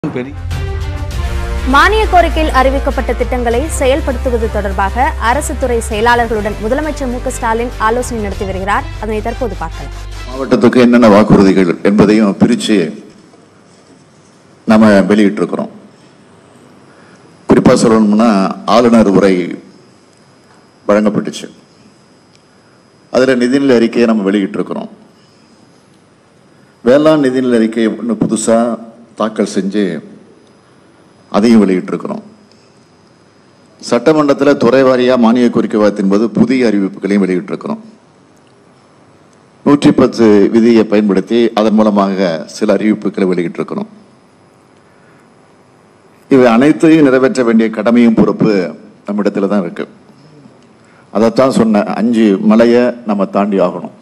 பெரிய மானிய கோரிக்கையில் அறிவிக்கப்பட்ட திட்டங்களை செயல்படுத்துவது தொடர்பாக அரசு துறை செயலாளர்களுடன் முதலமைச்சர் மு க ஸ்டாலின் ஆலோசனை நடத்தி வருகிறார் அதனை தற்போது பார்க்கலாம் மாவட்டத்துக்கு என்னென்ன வாக்குறுதிகள் என்பதையும் பிரித்து நம்ம வெளியிட்டிருக்கிறோம் குறிப்பாக சொல்லணும்னா ஆளுநர் உரை வழங்கப்பட்டுச்சு அதில் நிதிநிலை அறிக்கையை நம்ம வெளியிட்டிருக்கிறோம் வேளாண் நிதிநிலை அறிக்கையை இன்னும் புதுசாக தாக்கல் செஞ்சு அதையும் வெளியிட்டிருக்கிறோம் சட்டமன்றத்தில் துறை வாரியாக மானிய கோரிக்கை வாதத்தின் போது புதிய அறிவிப்புகளையும் வெளியிட்டிருக்கிறோம் நூற்றி பத்து விதியை பயன்படுத்தி அதன் மூலமாக சில அறிவிப்புகளை வெளியிட்டிருக்கிறோம் இவை அனைத்தையும் நிறைவேற்ற வேண்டிய கடமையும் பொறுப்பு நம்மிடத்துல தான் இருக்கு அதைத்தான் சொன்ன அஞ்சு மலையை நம்ம தாண்டி ஆகணும்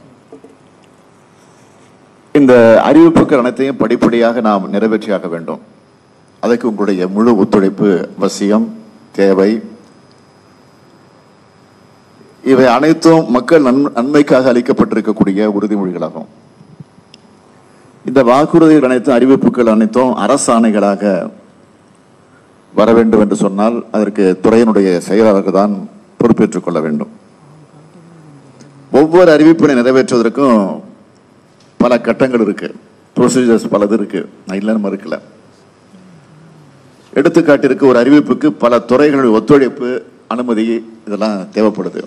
இந்த அறிவிப்புகள் அனைத்தையும் படிப்படியாக நாம் நிறைவேற்றியாக வேண்டும் அதற்கு உங்களுடைய முழு ஒத்துழைப்பு அவசியம் தேவை இவை அனைத்தும் மக்கள் நன்- நன்மைக்காக அளிக்கப்பட்டிருக்கக்கூடிய உறுதிமொழிகளாகும் இந்த வாக்குறுதிகள் அனைத்தும் அறிவிப்புகள் அனைத்தும் அரசாணைகளாக வர வேண்டும் என்று சொன்னால் அதற்கு துறையினுடைய செயலாளர்கள் தான் பொறுப்பேற்றுக் கொள்ள வேண்டும் ஒவ்வொரு அறிவிப்பினை நிறைவேற்றுவதற்கும் பல கட்டங்கள் இருக்கு ப்ரொசீஜர்ஸ் பலது இருக்கு நான் இல்லைன்னு மறுக்கல எடுத்துக்காட்டிற்கு ஒரு அறிவிப்புக்கு பல துறைகளுடைய ஒத்துழைப்பு அனுமதி இதெல்லாம் தேவைப்படுது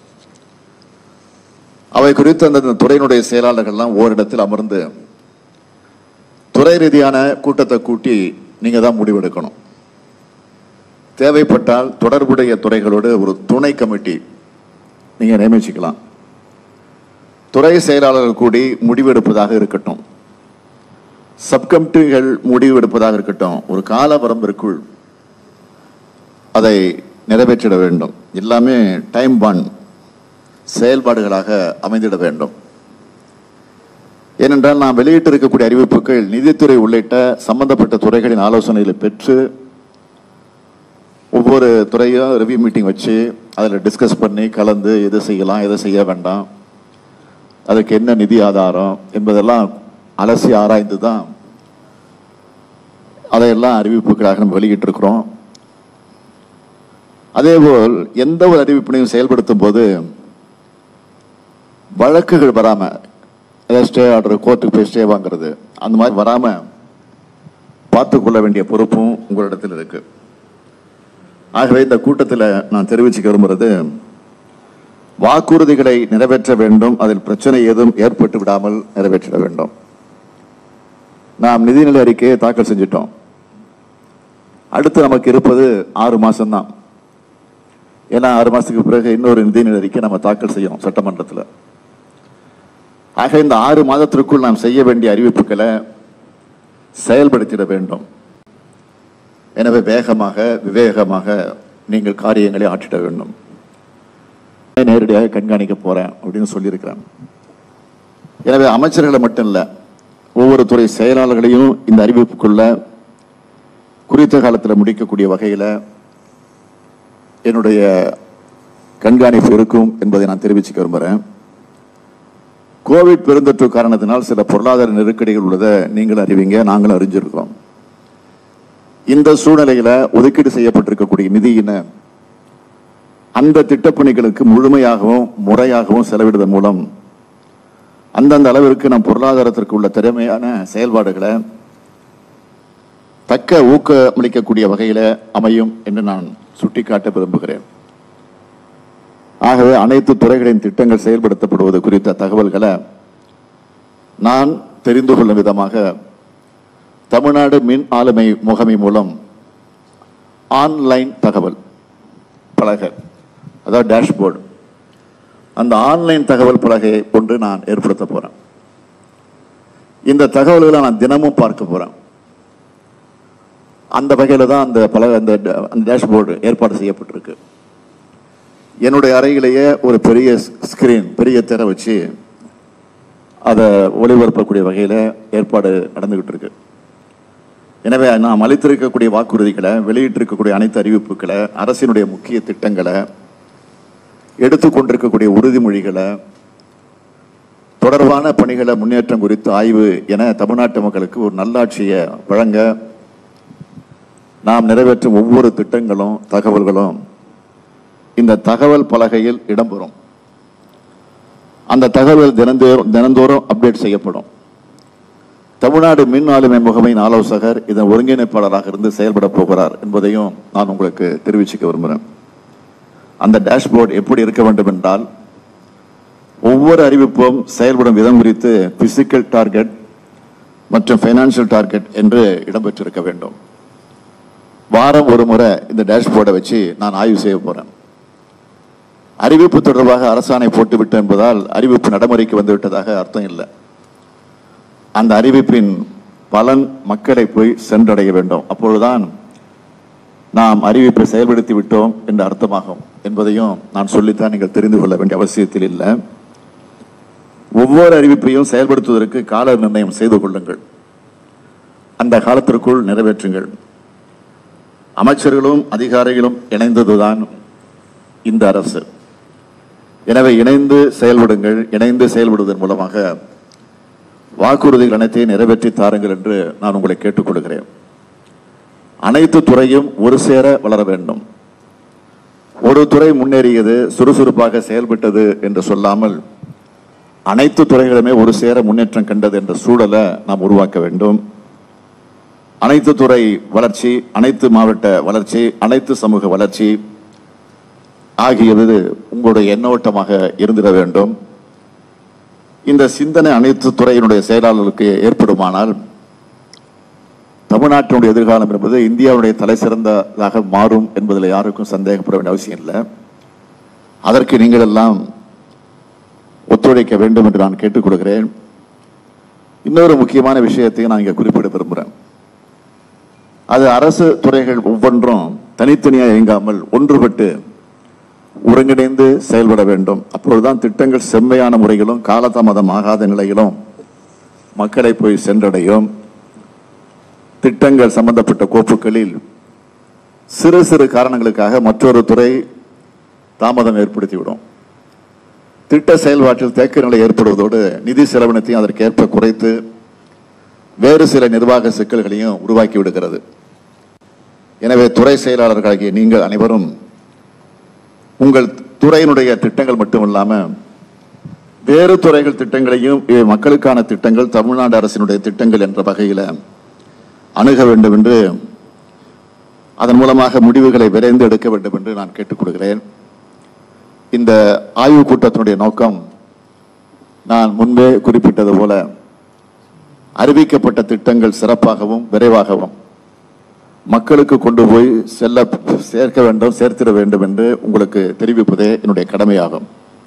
அவை குறித்து அந்த துறையினுடைய செயலாளர்கள்லாம் ஓரிடத்தில் அமர்ந்து துறை ரீதியான கூட்டத்தை கூட்டி நீங்க தான் முடிவெடுக்கணும் தேவைப்பட்டால் தொடர்புடைய துறைகளோடு ஒரு துணை கமிட்டி நீங்க நியமிச்சுக்கலாம் துறை செயலாளர்கள் கூடி முடிவெடுப்பதாக இருக்கட்டும் சப்கமிட்டிகள் முடிவெடுப்பதாக இருக்கட்டும் ஒரு கால வரம்பிற்குள் அதை நிறைவேற்றிட வேண்டும் எல்லாமே டைம் பாண்ட் செயல்பாடுகளாக அமைந்திட வேண்டும் ஏனென்றால் நாம் வெளியிட்டு இருக்கக்கூடிய அறிவிப்புகள் நிதித்துறை உள்ளிட்ட சம்பந்தப்பட்ட துறைகளின் ஆலோசனைகளை பெற்று ஒவ்வொரு துறையும் ரிவ்யூ மீட்டிங் வச்சு அதில் டிஸ்கஸ் பண்ணி கலந்து எது செய்யலாம் எதை செய்ய வேண்டாம் அதுக்கு என்ன நிதி ஆதாரம் என்பதெல்லாம் அலசி ஆராய்ந்து தான் அதையெல்லாம் அறிவிப்புகளாக நம்ம வெளியிட்டிருக்கிறோம் அதேபோல் எந்த ஒரு அறிவிப்பினையும் செயல்படுத்தும் போது வழக்குகள் வராம ஏதாவது ஸ்டே ஆர்டர் கோர்ட்டுக்கு போய் ஸ்டே வாங்குறது அந்த மாதிரி வராம பார்த்து கொள்ள வேண்டிய பொறுப்பும் உங்களிடத்தில் இருக்கு ஆகவே இந்த கூட்டத்தில் நான் தெரிவிச்சுக்க விரும்புறது வாக்குறுதிகளை நிறைவேற்ற வேண்டும் அதில் பிரச்சனை ஏதும் ஏற்பட்டு விடாமல் நிறைவேற்றிட வேண்டும் நாம் நிதிநிலை அறிக்கையை தாக்கல் செஞ்சிட்டோம் அடுத்து நமக்கு இருப்பது ஆறு மாசம்தான் ஏன்னா ஆறு மாசத்துக்கு பிறகு இன்னொரு நிதிநிலை அறிக்கை நம்ம தாக்கல் செய்யணும் சட்டமன்றத்தில் ஆக இந்த ஆறு மாதத்திற்குள் நாம் செய்ய வேண்டிய அறிவிப்புகளை செயல்படுத்திட வேண்டும் எனவே வேகமாக விவேகமாக நீங்கள் காரியங்களை ஆற்றிட வேண்டும் நேரடியாக கண்காணிக்க போறேன் அப்படின்னு சொல்லியிருக்கிறேன் எனவே அமைச்சர்களை மட்டும் இல்ல ஒவ்வொரு துறை செயலாளர்களையும் இந்த அறிவிப்புக்குள்ள குறித்த காலத்தில் முடிக்கக்கூடிய வகையில என்னுடைய கண்காணிப்பு இருக்கும் என்பதை நான் தெரிவிச்சுக்க விரும்புகிறேன் கோவிட் பெருந்தொற்று காரணத்தினால் சில பொருளாதார நெருக்கடிகள் உள்ளதை நீங்கள் அறிவிங்க நாங்களும் அறிஞ்சிருக்கிறோம் இந்த சூழ்நிலையில ஒதுக்கீடு செய்யப்பட்டிருக்கக்கூடிய நிதியின அந்த திட்டப்பணிகளுக்கு முழுமையாகவும் முறையாகவும் செலவிடுவதன் மூலம் அந்தந்த அளவிற்கு நம் பொருளாதாரத்திற்கு உள்ள திறமையான செயல்பாடுகளை தக்க ஊக்கமளிக்கக்கூடிய வகையில அமையும் என்று நான் சுட்டிக்காட்ட விரும்புகிறேன் ஆகவே அனைத்து துறைகளின் திட்டங்கள் செயல்படுத்தப்படுவது குறித்த தகவல்களை நான் தெரிந்து கொள்ளும் விதமாக தமிழ்நாடு மின் ஆளுமை முகமை மூலம் ஆன்லைன் தகவல் பலகை அதாவது டேஷ்போர்டு அந்த ஆன்லைன் தகவல் பலகை ஒன்று நான் ஏற்படுத்த போறேன் இந்த தகவல்களை நான் தினமும் பார்க்க போறேன் அந்த வகையில தான் அந்த பலகை அந்த ட- அந்த டேஷ்போர்டு ஏற்பாடு செய்யப்பட்டிருக்கு என்னுடைய அறையிலேயே ஒரு பெரிய ஸ்கிரீன் பெரிய திரை வச்சு அதை ஒளிபரப்பக்கூடிய வகையில ஏற்பாடு நடந்துகிட்டு இருக்கு எனவே நாம் அளித்திருக்கக்கூடிய வாக்குறுதிகளை வெளியிட்டிருக்கக்கூடிய அனைத்து அறிவிப்புகளை அரசினுடைய முக்கிய திட்டங்களை எடுத்துக்கொண்டிருக்கக்கூடிய உறுதிமொழிகளை தொடர்பான பணிகளை முன்னேற்றம் குறித்து ஆய்வு என தமிழ்நாட்டு மக்களுக்கு ஒரு நல்லாட்சியை வழங்க நாம் நிறைவேற்றும் ஒவ்வொரு திட்டங்களும் தகவல்களும் இந்த தகவல் பலகையில் இடம்பெறும் அந்த தகவல் தினந்தோறும் தினந்தோறும் அப்டேட் செய்யப்படும் தமிழ்நாடு மின் ஆளுமை முகமையின் ஆலோசகர் இதன் ஒருங்கிணைப்பாளராக இருந்து செயல்பட போகிறார் என்பதையும் நான் உங்களுக்கு தெரிவிச்சுக்க விரும்புகிறேன் அந்த டேஷ்போர்டு எப்படி இருக்க வேண்டும் என்றால் ஒவ்வொரு அறிவிப்பும் செயல்படும் விதம் குறித்து பிசிக்கல் டார்கெட் மற்றும் ஃபைனான்சியல் டார்கெட் என்று இடம்பெற்றிருக்க வேண்டும் வாரம் ஒரு முறை இந்த டேஷ்போர்டை வச்சு நான் ஆய்வு செய்ய போறேன் அறிவிப்பு தொடர்பாக அரசாணை போட்டுவிட்டு என்பதால் அறிவிப்பு நடைமுறைக்கு வந்துவிட்டதாக அர்த்தம் இல்லை அந்த அறிவிப்பின் பலன் மக்களை போய் சென்றடைய வேண்டும் அப்பொழுதுதான் நாம் அறிவிப்பை செயல்படுத்தி விட்டோம் என்று அர்த்தமாகும் என்பதையும் நான் சொல்லித்தான் நீங்கள் தெரிந்து கொள்ள வேண்டிய அவசியத்தில் இல்லை ஒவ்வொரு அறிவிப்பையும் செயல்படுத்துவதற்கு கால நிர்ணயம் செய்து கொள்ளுங்கள் அந்த காலத்திற்குள் நிறைவேற்றுங்கள் அமைச்சர்களும் அதிகாரிகளும் இணைந்ததுதான் இந்த அரசு எனவே இணைந்து செயல்படுங்கள் இணைந்து செயல்படுவதன் மூலமாக வாக்குறுதிகள் அனைத்தையும் நிறைவேற்றி தாருங்கள் என்று நான் உங்களை கேட்டுக்கொள்கிறேன் அனைத்து துறையும் ஒரு சேர வளர வேண்டும் ஒரு துறை முன்னேறியது சுறுசுறுப்பாக செயல்பட்டது என்று சொல்லாமல் அனைத்து துறைகளுமே ஒரு சேர முன்னேற்றம் கண்டது என்ற சூழலை நாம் உருவாக்க வேண்டும் அனைத்து துறை வளர்ச்சி அனைத்து மாவட்ட வளர்ச்சி அனைத்து சமூக வளர்ச்சி ஆகியது உங்களுடைய எண்ணோட்டமாக இருந்திட வேண்டும் இந்த சிந்தனை அனைத்து துறையினுடைய செயலாளர்களுக்கு ஏற்படுமானால் தமிழ்நாட்டினுடைய எதிர்காலம் என்பது இந்தியாவுடைய தலை சிறந்ததாக மாறும் என்பதில் யாருக்கும் சந்தேகப்பட வேண்டிய அவசியம் இல்லை அதற்கு நீங்கள் எல்லாம் ஒத்துழைக்க வேண்டும் என்று நான் கேட்டுக் கொடுக்கிறேன் இன்னொரு முக்கியமான விஷயத்தையும் நான் இங்கே குறிப்பிட விரும்புகிறேன் அது அரசு துறைகள் ஒவ்வொன்றும் தனித்தனியாக இயங்காமல் ஒன்றுபட்டு ஒருங்கிணைந்து செயல்பட வேண்டும் அப்பொழுதுதான் திட்டங்கள் செம்மையான முறையிலும் காலதாமதம் ஆகாத நிலையிலும் மக்களை போய் சென்றடையும் திட்டங்கள் சம்பந்தப்பட்ட கோப்புகளில் சிறு சிறு காரணங்களுக்காக மற்றொரு துறை தாமதம் ஏற்படுத்திவிடும் திட்ட செயல்பாட்டில் தேக்க நிலை ஏற்படுவதோடு நிதி செலவினத்தையும் அதற்கேற்ப குறைத்து வேறு சில நிர்வாக சிக்கல்களையும் உருவாக்கி விடுகிறது எனவே துறை செயலாளர்களாகிய நீங்கள் அனைவரும் உங்கள் துறையினுடைய திட்டங்கள் மட்டுமில்லாம வேறு துறைகள் திட்டங்களையும் இவை மக்களுக்கான திட்டங்கள் தமிழ்நாடு அரசினுடைய திட்டங்கள் என்ற வகையில் அணுக வேண்டும் என்று அதன் மூலமாக முடிவுகளை விரைந்து எடுக்க வேண்டும் என்று நான் கேட்டுக்கொள்கிறேன் இந்த ஆய்வு கூட்டத்தினுடைய நோக்கம் நான் முன்பே குறிப்பிட்டது போல அறிவிக்கப்பட்ட திட்டங்கள் சிறப்பாகவும் விரைவாகவும் மக்களுக்கு கொண்டு போய் செல்ல சேர்க்க வேண்டும் சேர்த்திட வேண்டும் என்று உங்களுக்கு தெரிவிப்பதே என்னுடைய கடமையாகும்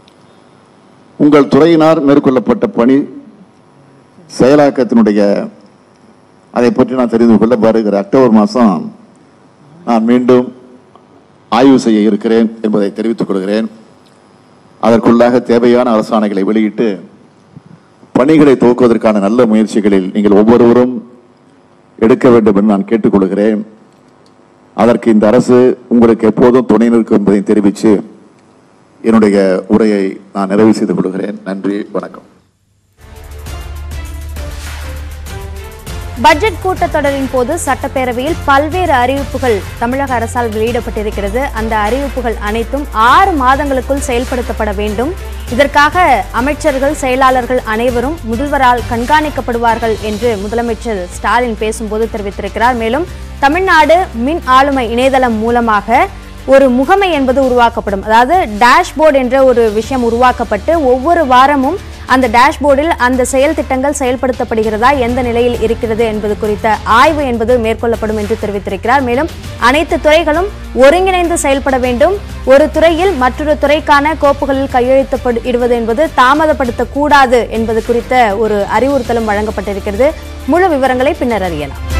உங்கள் துறையினார் மேற்கொள்ளப்பட்ட பணி செயலாக்கத்தினுடைய அதை பற்றி நான் தெரிந்து கொள்ள வருகிற அக்டோபர் மாதம் நான் மீண்டும் ஆய்வு செய்ய இருக்கிறேன் என்பதை தெரிவித்துக் கொள்கிறேன் அதற்குள்ளாக தேவையான அரசாணைகளை வெளியிட்டு பணிகளை துவக்குவதற்கான நல்ல முயற்சிகளில் நீங்கள் ஒவ்வொருவரும் எடுக்க வேண்டும் என்று நான் கேட்டுக்கொள்கிறேன் அதற்கு இந்த அரசு உங்களுக்கு எப்போதும் துணை நிற்கும் என்பதை தெரிவித்து என்னுடைய உரையை நான் நிறைவு செய்து கொள்கிறேன் நன்றி வணக்கம் பட்ஜெட் கூட்டத்தொடரின் போது சட்டப்பேரவையில் பல்வேறு அறிவிப்புகள் தமிழக அரசால் வெளியிடப்பட்டிருக்கிறது அந்த அறிவிப்புகள் அனைத்தும் ஆறு மாதங்களுக்குள் செயல்படுத்தப்பட வேண்டும் இதற்காக அமைச்சர்கள் செயலாளர்கள் அனைவரும் முதல்வரால் கண்காணிக்கப்படுவார்கள் என்று முதலமைச்சர் ஸ்டாலின் பேசும்போது தெரிவித்திருக்கிறார் மேலும் தமிழ்நாடு மின் ஆளுமை இணையதளம் மூலமாக ஒரு முகமை என்பது உருவாக்கப்படும் அதாவது டேஷ்போர்டு என்ற ஒரு விஷயம் உருவாக்கப்பட்டு ஒவ்வொரு வாரமும் அந்த டேஷ்போர்டில் அந்த செயல் திட்டங்கள் செயல்படுத்தப்படுகிறதா எந்த நிலையில் இருக்கிறது என்பது குறித்த ஆய்வு என்பது மேற்கொள்ளப்படும் என்று தெரிவித்திருக்கிறார் மேலும் அனைத்து துறைகளும் ஒருங்கிணைந்து செயல்பட வேண்டும் ஒரு துறையில் மற்றொரு துறைக்கான கோப்புகளில் கையெழுத்து இடுவது என்பது தாமதப்படுத்தக்கூடாது என்பது குறித்த ஒரு அறிவுறுத்தலும் வழங்கப்பட்டிருக்கிறது முழு விவரங்களை பின்னர் அறியலாம்